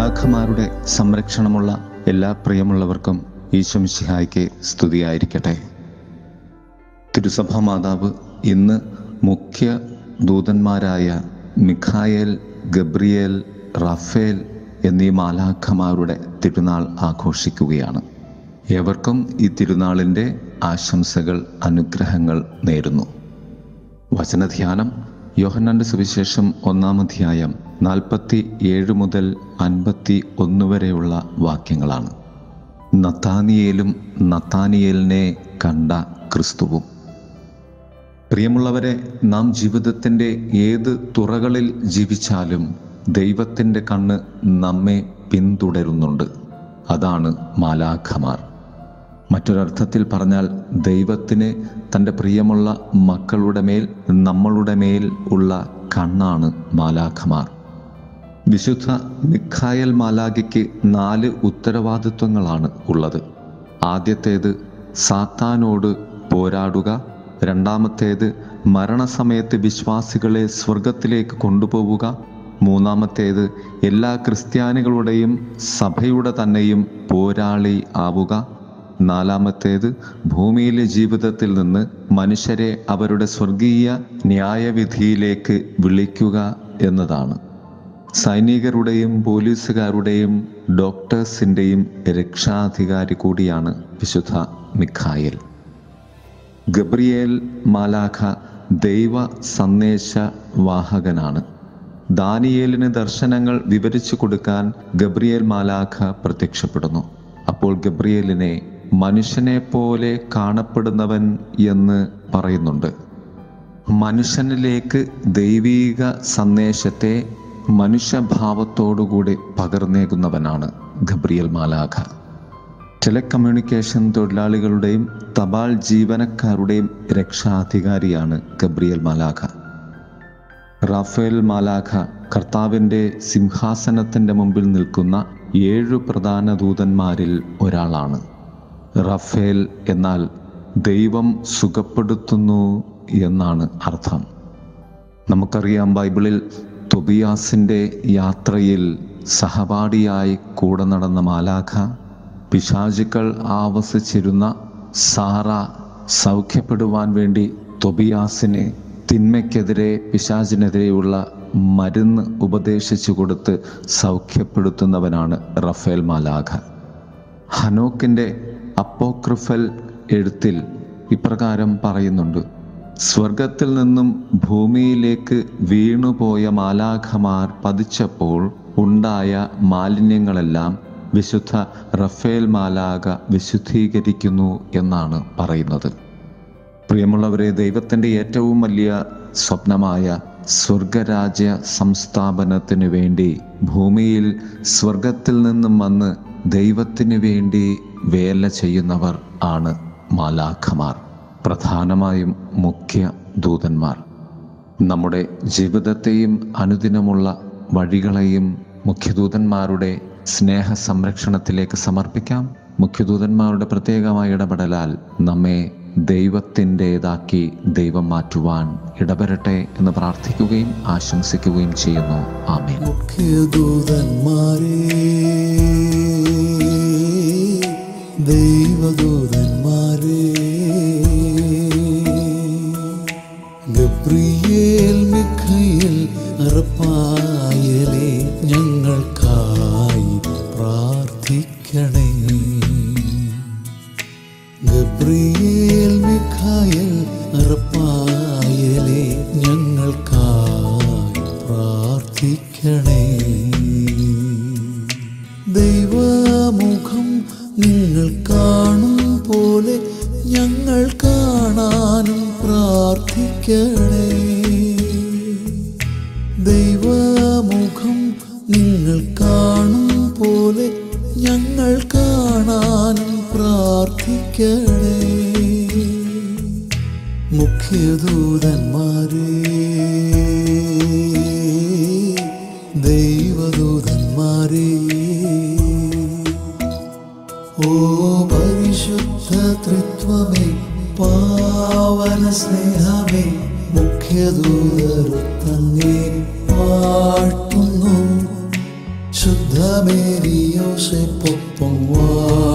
മാലാഖമാരുടെ സംരക്ഷണമുള്ള എല്ലാ പ്രിയമുള്ളവർക്കും ഈശ്വമിശിഹായ്ക്ക് സ്തുതിയായിരിക്കട്ടെ തിരുസഭാ മാതാവ് ഇന്ന് മുഖ്യ ദൂതന്മാരായ മിഖായേൽ ഗബ്രിയേൽ റാഫേൽ എന്നീ മാലാഖമാരുടെ തിരുനാൾ ആഘോഷിക്കുകയാണ് ഏവർക്കും ഈ തിരുനാളിൻ്റെ ആശംസകൾ അനുഗ്രഹങ്ങൾ നേരുന്നു വചനധ്യാനം യോഹന്നാന്റെ സുവിശേഷം ഒന്നാം അധ്യായം നാൽപ്പത്തി ഏഴ് മുതൽ അൻപത്തി ഒന്ന് വരെയുള്ള വാക്യങ്ങളാണ് നത്താനിയേലും നത്താനിയേലിനെ കണ്ട ക്രിസ്തുവും പ്രിയമുള്ളവരെ നാം ജീവിതത്തിൻ്റെ ഏത് തുറകളിൽ ജീവിച്ചാലും ദൈവത്തിൻ്റെ കണ്ണ് നമ്മെ പിന്തുടരുന്നുണ്ട് അതാണ് മാലാഖമാർ മറ്റൊരർത്ഥത്തിൽ പറഞ്ഞാൽ ദൈവത്തിന് തൻ്റെ പ്രിയമുള്ള മക്കളുടെ മേൽ നമ്മളുടെ മേൽ ഉള്ള കണ്ണാണ് മാലാഖമാർ വിശുദ്ധ മിഖായൽ മാലാഖയ്ക്ക് നാല് ഉത്തരവാദിത്വങ്ങളാണ് ഉള്ളത് ആദ്യത്തേത് സാത്താനോട് പോരാടുക രണ്ടാമത്തേത് മരണസമയത്ത് വിശ്വാസികളെ സ്വർഗത്തിലേക്ക് കൊണ്ടുപോവുക മൂന്നാമത്തേത് എല്ലാ ക്രിസ്ത്യാനികളുടെയും സഭയുടെ തന്നെയും പോരാളി ആവുക നാലാമത്തേത് ഭൂമിയിലെ ജീവിതത്തിൽ നിന്ന് മനുഷ്യരെ അവരുടെ സ്വർഗീയ ന്യായവിധിയിലേക്ക് വിളിക്കുക എന്നതാണ് സൈനികരുടെയും പോലീസുകാരുടെയും ഡോക്ടേഴ്സിൻ്റെയും രക്ഷാധികാരി കൂടിയാണ് വിശുദ്ധ മിഖായൽ ഗബ്രിയേൽ മാലാഖ ദൈവ സന്ദേശ വാഹകനാണ് ദാനിയേലിന് ദർശനങ്ങൾ വിവരിച്ചു കൊടുക്കാൻ ഗബ്രിയേൽ മാലാഖ പ്രത്യക്ഷപ്പെടുന്നു അപ്പോൾ ഗബ്രിയേലിനെ മനുഷ്യനെ പോലെ കാണപ്പെടുന്നവൻ എന്ന് പറയുന്നുണ്ട് മനുഷ്യനിലേക്ക് ദൈവീക സന്ദേശത്തെ മനുഷ്യഭാവത്തോടുകൂടി പകർന്നേകുന്നവനാണ് ഗബ്രിയൽ മാലാഖ ടെലികമ്മ്യൂണിക്കേഷൻ തൊഴിലാളികളുടെയും തപാൽ ജീവനക്കാരുടെയും രക്ഷാധികാരിയാണ് ഗബ്രിയൽ മാലാഖ റാഫേൽ മാലാഖ കർത്താവിൻ്റെ സിംഹാസനത്തിൻ്റെ മുമ്പിൽ നിൽക്കുന്ന ഏഴു പ്രധാന ദൂതന്മാരിൽ ഒരാളാണ് റഫേൽ എന്നാൽ ദൈവം സുഖപ്പെടുത്തുന്നു എന്നാണ് അർത്ഥം നമുക്കറിയാം ബൈബിളിൽ തൊബിയാസിൻ്റെ യാത്രയിൽ സഹപാഠിയായി കൂടെ നടന്ന മാലാഖ പിശാചുക്കൾ ആവസിച്ചിരുന്ന സാറ സൗഖ്യപ്പെടുവാൻ വേണ്ടി തൊബിയാസിനെ തിന്മയ്ക്കെതിരെ പിശാചിനെതിരെയുള്ള മരുന്ന് ഉപദേശിച്ചു കൊടുത്ത് സൗഖ്യപ്പെടുത്തുന്നവനാണ് റഫേൽ മാലാഖ ഹനോക്കിൻ്റെ അപ്പോക്രിഫൽ എഴുത്തിൽ ഇപ്രകാരം പറയുന്നുണ്ട് സ്വർഗത്തിൽ നിന്നും ഭൂമിയിലേക്ക് വീണുപോയ മാലാഖമാർ പതിച്ചപ്പോൾ ഉണ്ടായ മാലിന്യങ്ങളെല്ലാം വിശുദ്ധ റഫേൽ മാലാഖ വിശുദ്ധീകരിക്കുന്നു എന്നാണ് പറയുന്നത് പ്രിയമുള്ളവരെ ദൈവത്തിൻ്റെ ഏറ്റവും വലിയ സ്വപ്നമായ സ്വർഗരാജ്യ സംസ്ഥാപനത്തിനു വേണ്ടി ഭൂമിയിൽ സ്വർഗത്തിൽ നിന്നും വന്ന് ദൈവത്തിനു വേണ്ടി വേല ചെയ്യുന്നവർ ആണ് മാലാഖമാർ പ്രധാനമായും മുഖ്യ ദൂതന്മാർ നമ്മുടെ ജീവിതത്തെയും അനുദിനമുള്ള വഴികളെയും മുഖ്യദൂതന്മാരുടെ സ്നേഹ സംരക്ഷണത്തിലേക്ക് സമർപ്പിക്കാം മുഖ്യദൂതന്മാരുടെ പ്രത്യേകമായ ഇടപെടലാൽ നമ്മെ ദൈവത്തിൻ്റെതാക്കി ദൈവം മാറ്റുവാൻ ഇടപെടട്ടെ എന്ന് പ്രാർത്ഥിക്കുകയും ആശംസിക്കുകയും ചെയ്യുന്നു ആമേൻ മുഖ്യദൂതന്മാരെ ദൈവദൂതന്മാരെ ഗബ്രിയേൽ മിഖയിൽ അറപ്പായലെ ഞങ്ങൾക്കായി പ്രാർത്ഥിക്കണേ ഗബ്രിയേൽ മിഖായൽ അറപ്പായലെ ഞങ്ങൾക്കായി പ്രാർത്ഥിക്കണേ ദൈവമുഖം നിങ്ങൾ കാണും പോലെ ഞങ്ങൾ കാണാനും പ്രാർത്ഥിക്കണേ ദൈവമുഖം നിങ്ങൾ കാണും പോലെ ഞങ്ങൾ കാണാനും പ്രാർത്ഥിക്കണേ മുഖ്യദൂതന്മാരെ ദൈവദൂതന്മാരെ ഓ പരിശുദ്ധ ത്രിത്വമേ പാവന സ്നേഹമേ മുഖ്യദൂതരുത്തങ്ങേ പാട്ടുന്നു ശുദ്ധ മേരിയോസെപ്പൊപ്പം വാഴും